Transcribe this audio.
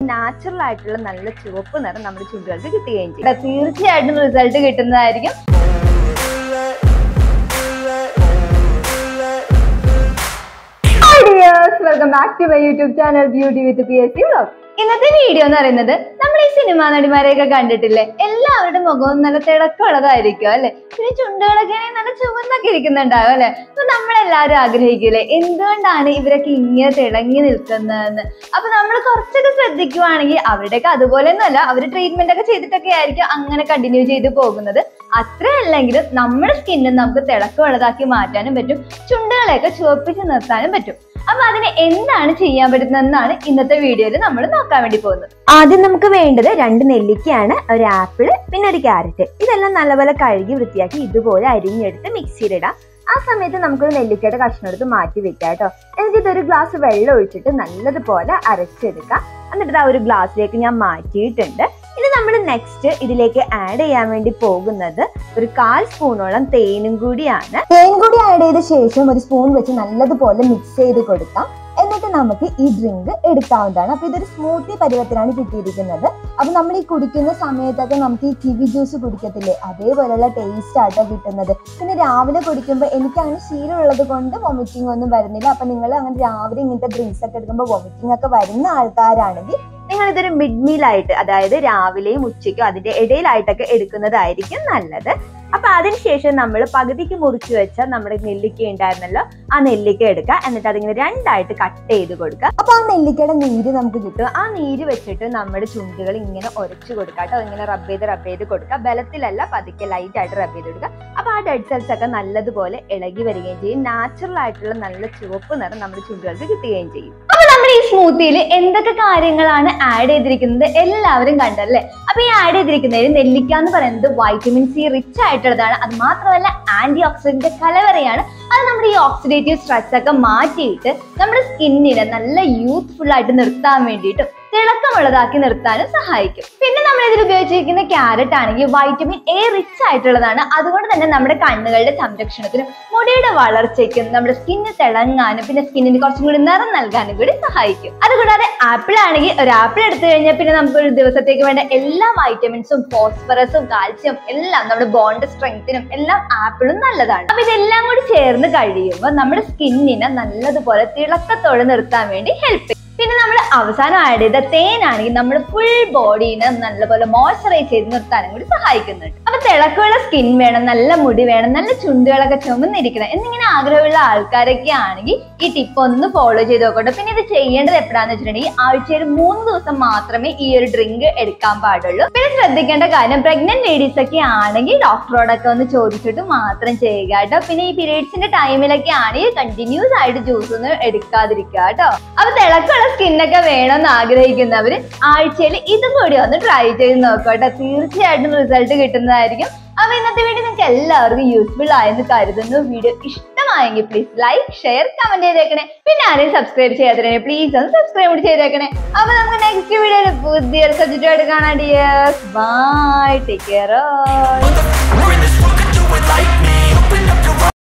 natural ആയിട്ടുള്ള നല്ല ചുവപ്പ് നിറം നമ്മുടെ ചുണ്ടുകൾക്ക് കിട്ടുകയും ചെയ്യും ഇവിടെ തീർച്ചയായിട്ടും റിസൾട്ട് കിട്ടുന്നതായിരിക്കും welcome back to my YouTube channel beauty with P S C vlog ഇന്നത്തെ വീഡിയോ എന്ന് പറയുന്നത് നമ്മൾ ഈ സിനിമാ നടിമാരെയൊക്കെ കണ്ടിട്ടില്ലേ എല്ലാവരുടെ മുഖവും നല്ല തിളക്കമുള്ളതായിരിക്കും അല്ലെ പിന്നെ ചുണ്ടുകളൊക്കെ ആണെങ്കിൽ നല്ല ചുവന്നൊക്കെ ഇരിക്കുന്നുണ്ടാവും അല്ലെ അപ്പൊ നമ്മളെല്ലാവരും ആഗ്രഹിക്കില്ലേ എന്തുകൊണ്ടാണ് ഇവരൊക്കെ ഇങ്ങനെ തിളങ്ങി നിൽക്കുന്നതെന്ന് അപ്പൊ നമ്മൾ കുറച്ചൊക്കെ ശ്രദ്ധിക്കുവാണെങ്കിൽ അവരുടെയൊക്കെ അതുപോലെ ഒന്നുമല്ല അവർ ട്രീറ്റ്മെന്റ് ഒക്കെ ചെയ്തിട്ടൊക്കെ ആയിരിക്കും അങ്ങനെ കണ്ടിന്യൂ ചെയ്ത് പോകുന്നത് അത്രയല്ലെങ്കിലും നമ്മുടെ സ്കിന്നിന് നമുക്ക് തിളക്കമുള്ളതാക്കി മാറ്റാനും പറ്റും ചുണ്ടുകളെയൊക്കെ ചുവപ്പിച്ച് നിർത്താനും പറ്റും അപ്പൊ അതിന് എന്താണ് ചെയ്യാൻ പറ്റുന്നതെന്നാണ് ഇന്നത്തെ വീഡിയോയിൽ നമ്മൾ നോക്കാൻ വേണ്ടി പോകുന്നത് ആദ്യം നമുക്ക് വേണ്ടത് രണ്ട് നെല്ലിക്കയാണ് ഒരു ആപ്പിൾ പിന്നെ ഒരു ക്യാരറ്റ് ഇതെല്ലാം നല്ലപോലെ കഴുകി വൃത്തിയാക്കി ഇതുപോലെ അരിഞ്ഞെടുത്ത് മിക്സിയിലിടാം ആ സമയത്ത് നമുക്കൊരു നെല്ലിക്കയുടെ കഷ്ണം എടുത്ത് മാറ്റി വെക്കാം കേട്ടോ എന്നിട്ട് ഇതൊരു ഗ്ലാസ് വെള്ളം ഒഴിച്ചിട്ട് നല്ലതുപോലെ അരച്ചെടുക്കാം എന്നിട്ട് ആ ഒരു ഗ്ലാസ്സിലേക്ക് ഞാൻ മാറ്റിയിട്ടുണ്ട് ഇനി നമ്മൾ നെക്സ്റ്റ് ഇതിലേക്ക് ആഡ് ചെയ്യാൻ വേണ്ടി പോകുന്നത് ഒരു കാൽ സ്പൂണോളം തേനും കൂടിയാണ് തേൻ കൂടി ആഡ് ചെയ്ത ശേഷം ഒരു സ്പൂൺ വെച്ച് നല്ലതുപോലെ മിക്സ് ചെയ്ത് കൊടുക്കാം എന്നിട്ട് നമുക്ക് ഈ ഡ്രിങ്ക് എടുക്കാവുന്നതാണ് അപ്പൊ ഇതൊരു സ്മൂത്തി പരുവത്തിലാണ് കിട്ടിയിരിക്കുന്നത് അപ്പൊ നമ്മൾ ഈ കുടിക്കുന്ന സമയത്തൊക്കെ നമുക്ക് ഈ കിവി ജ്യൂസ് കുടിക്കത്തില്ലേ അതേപോലെയുള്ള ടേസ്റ്റ് ആട്ടോ കിട്ടുന്നത് പിന്നെ രാവിലെ കുടിക്കുമ്പോൾ എനിക്ക് അങ്ങനെ ശീലമുള്ളത് കൊണ്ട് വൊമിറ്റിംഗ് ഒന്നും വരുന്നില്ല അപ്പൊ നിങ്ങൾ അങ്ങനെ രാവിലെ ഇങ്ങനത്തെ ഡ്രിങ്ക്സ് ഒക്കെ എടുക്കുമ്പോൾ വൊമിറ്റിംഗ് ഒക്കെ വരുന്ന ആൾക്കാരാണെങ്കിൽ നിങ്ങൾ ഇതൊരു മിഡ് മീൽ ആയിട്ട് അതായത് രാവിലെയും ഉച്ചയ്ക്കും അതിന്റെ ഇടയിലായിട്ടൊക്കെ എടുക്കുന്നതായിരിക്കും നല്ലത് അപ്പൊ അതിനുശേഷം നമ്മൾ പകുതിക്ക് മുറിച്ച് വെച്ച നമ്മുടെ നെല്ലിക്ക ഉണ്ടായിരുന്നല്ലോ ആ നെല്ലിക്ക എടുക്കുക എന്നിട്ട് അതിങ്ങനെ രണ്ടായിട്ട് കട്ട് ചെയ്ത് കൊടുക്കുക അപ്പൊ ആ നെല്ലിക്കയുടെ നീര് നമുക്ക് കിട്ടും ആ നീര് വെച്ചിട്ട് നമ്മുടെ ചുണ്ടുകൾ ഇങ്ങനെ ഉരച്ചു കൊടുക്കുക കേട്ടോ ഇങ്ങനെ റബ്ബ് ചെയ്ത് റബ്ബ് ചെയ്ത് കൊടുക്കുക ബലത്തിലല്ല പതുക്കെ ലൈറ്റ് ആയിട്ട് റബ്ബ് ചെയ്ത് കൊടുക്കുക അപ്പൊ ആ ഡെഡ് സെൽസ് ഒക്കെ നല്ലതുപോലെ ഇളകി വരികയും ചെയ്യും നാച്ചുറൽ ആയിട്ടുള്ള നല്ല ചുവപ്പ് നിറം നമ്മുടെ ചുണ്ടുകൾക്ക് കിട്ടുകയും ചെയ്യും അപ്പൊ നമ്മൾ ഈ സ്മൂത്തിയിൽ എന്തൊക്കെ കാര്യങ്ങളാണ് ആഡ് ചെയ്തിരിക്കുന്നത് എല്ലാവരും കണ്ടല്ലേ അപ്പൊ ഈ ആഡ് ചെയ്തിരിക്കുന്നതിൽ നെല്ലിക്ക എന്ന് പറയുന്നത് വൈറ്റമിൻ സി റിച്ച് ആയിട്ടുള്ളതാണ് അത് മാത്രമല്ല ആന്റി ഓക്സിഡന്റ് കലവറയാണ് അത് നമ്മുടെ ഈ ഓക്സിഡേറ്റീവ് സ്ട്രെസ് ഒക്കെ മാറ്റിയിട്ട് നമ്മുടെ സ്കിന്നിനെ നല്ല യൂത്ത്ഫുൾ ആയിട്ട് നിർത്താൻ വേണ്ടിയിട്ടും തിളക്കമുള്ളതാക്കി നിർത്താനും സഹായിക്കും പിന്നെ നമ്മൾ ഇതിൽ ഉപയോഗിച്ചിരിക്കുന്ന ക്യാരറ്റ് ആണെങ്കിൽ വൈറ്റമിൻ എ റിച്ച് ആയിട്ടുള്ളതാണ് അതുകൊണ്ട് തന്നെ നമ്മുടെ കണ്ണുകളുടെ സംരക്ഷണത്തിനും മുടിയുടെ വളർച്ചയ്ക്കും നമ്മുടെ സ്കിന്ന് തിളങ്ങാനും പിന്നെ സ്കിന്നിന് കുറച്ചും കൂടി നിറം നൽകാനും കൂടി സഹായിക്കും അതുകൂടാതെ ആപ്പിൾ ആണെങ്കിൽ ഒരു ആപ്പിൾ എടുത്തു കഴിഞ്ഞാൽ പിന്നെ നമുക്ക് ഒരു ദിവസത്തേക്ക് വേണ്ട എല്ലാ വൈറ്റമിൻസും ഫോസ്ഫറസും കാൽസ്യം എല്ലാം നമ്മുടെ ബോണ്ട് സ്ട്രെങ്ത്തിനും എല്ലാം ആപ്പിളും നല്ലതാണ് അപ്പൊ ഇതെല്ലാം കൂടി ചേർന്ന് കഴിയുമ്പോൾ നമ്മുടെ സ്കിന്നിനെ നല്ലതുപോലെ തിളക്കത്തോടെ നിർത്താൻ വേണ്ടി ഹെൽപ്പ് ചെയ്യും പിന്നെ നമ്മൾ അവസാനം ആഡ് ചെയ്ത തേനാണെങ്കിൽ നമ്മുടെ ഫുൾ ബോഡീനെ നല്ലപോലെ മോയ്സ്ചറൈസ് ചെയ്ത് നിർത്താനും കൂടി സഹായിക്കുന്നുണ്ട് അപ്പൊ തിളക്കമുള്ള സ്കിൻ വേണം നല്ല മുടി വേണം നല്ല ചുണ്ടുകളൊക്കെ ചുമന്നിരിക്കണം എന്നിങ്ങനെ ആഗ്രഹമുള്ള ആൾക്കാരൊക്കെ ആണെങ്കിൽ ഈ ടിപ്പ് ഒന്ന് ഫോളോ ചെയ്ത് നോക്കട്ടെ പിന്നെ ഇത് ചെയ്യേണ്ടത് എപ്പോഴാന്ന് വെച്ചിട്ടുണ്ടെങ്കിൽ ആഴ്ചയിൽ മൂന്ന് ദിവസം മാത്രമേ ഈ ഒരു ഡ്രിങ്ക് എടുക്കാൻ പാടുള്ളൂ പിന്നെ ശ്രദ്ധിക്കേണ്ട കാര്യം പ്രഗ്നന്റ് ലേഡീസ് ഒക്കെ ആണെങ്കിൽ ഡോക്ടറോടൊക്കെ ഒന്ന് ചോദിച്ചിട്ട് മാത്രം ചെയ്യുക കേട്ടോ പിന്നെ ഈ പീരീഡ്സിന്റെ ടൈമിലൊക്കെ ആണെങ്കിൽ കണ്ടിന്യൂസ് ആയിട്ട് ജ്യൂസ് ഒന്നും എടുക്കാതിരിക്കുക കേട്ടോ അപ്പൊ തിളക്കമുള്ള സ്കിന്നൊക്കെ വേണമെന്ന് ആഗ്രഹിക്കുന്നവര് ആഴ്ചയിൽ ഇതും കൂടി ഒന്ന് ട്രൈ ചെയ്ത് നോക്കട്ടെ തീർച്ചയായിട്ടും റിസൾട്ട് കിട്ടുന്നതായിരിക്കും അപ്പൊ ഇന്നത്തെ വീഡിയോ നിങ്ങൾക്ക് എല്ലാവർക്കും യൂസ്ഫുൾ ആയെന്ന് കരുതുന്നു വീഡിയോ ഇഷ്ടമായെങ്കിൽ പ്ലീസ് ലൈക്ക് ഷെയർ കമന്റ് ചെയ്തേക്കണേ പിന്നെ ആരെയും സബ്സ്ക്രൈബ് ചെയ്യാത്തതിനെ പ്ലീസ് ഒന്ന് സബ്സ്ക്രൈബ് കൂടി ചെയ്തേക്കണേ അപ്പൊ നമുക്ക് നെക്സ്റ്റ് വീഡിയോയിൽ പുതിയൊരു സബ്ജക്റ്റുമായിട്ട് കാണാം ഡിയേഴ്സ് ബൈ ടേക്ക് കെയർ